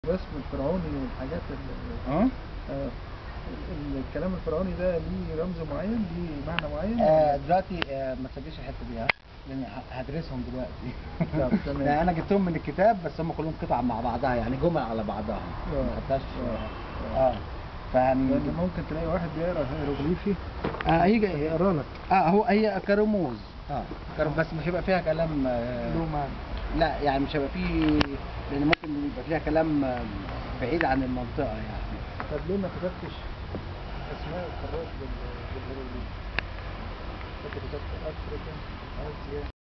الرسم الفرعوني والحاجات ال- اه آه، ال- الكلام الفرعوني ده ليه رمز معين ليه معنى معين آه، دلوقتي آه، ما تسجلش الحته دي ها لان ه- هدرسهم دلوقتي طب تمام. لا انا جبتهم من الكتاب بس هم كلهم قطع مع بعضها يعني جمل على بعضها آه. ما خدتهاش آه. اه فيعني لان ممكن تلاقي واحد بيقرا هيروغليفي اه هيجي يقرا لك اه هو هي كرموز اه كرم بس مش هيبقى فيها كلام آه له معنى لا يعني مش هيبقى فيه لان ممكن يبقى فيها كلام آه، بعيد عن المنطقه يعني طب ليه ما كتبتش اسماء القارات بال- بالهيروغليفي؟ كنت كتبت افريقيا اسيا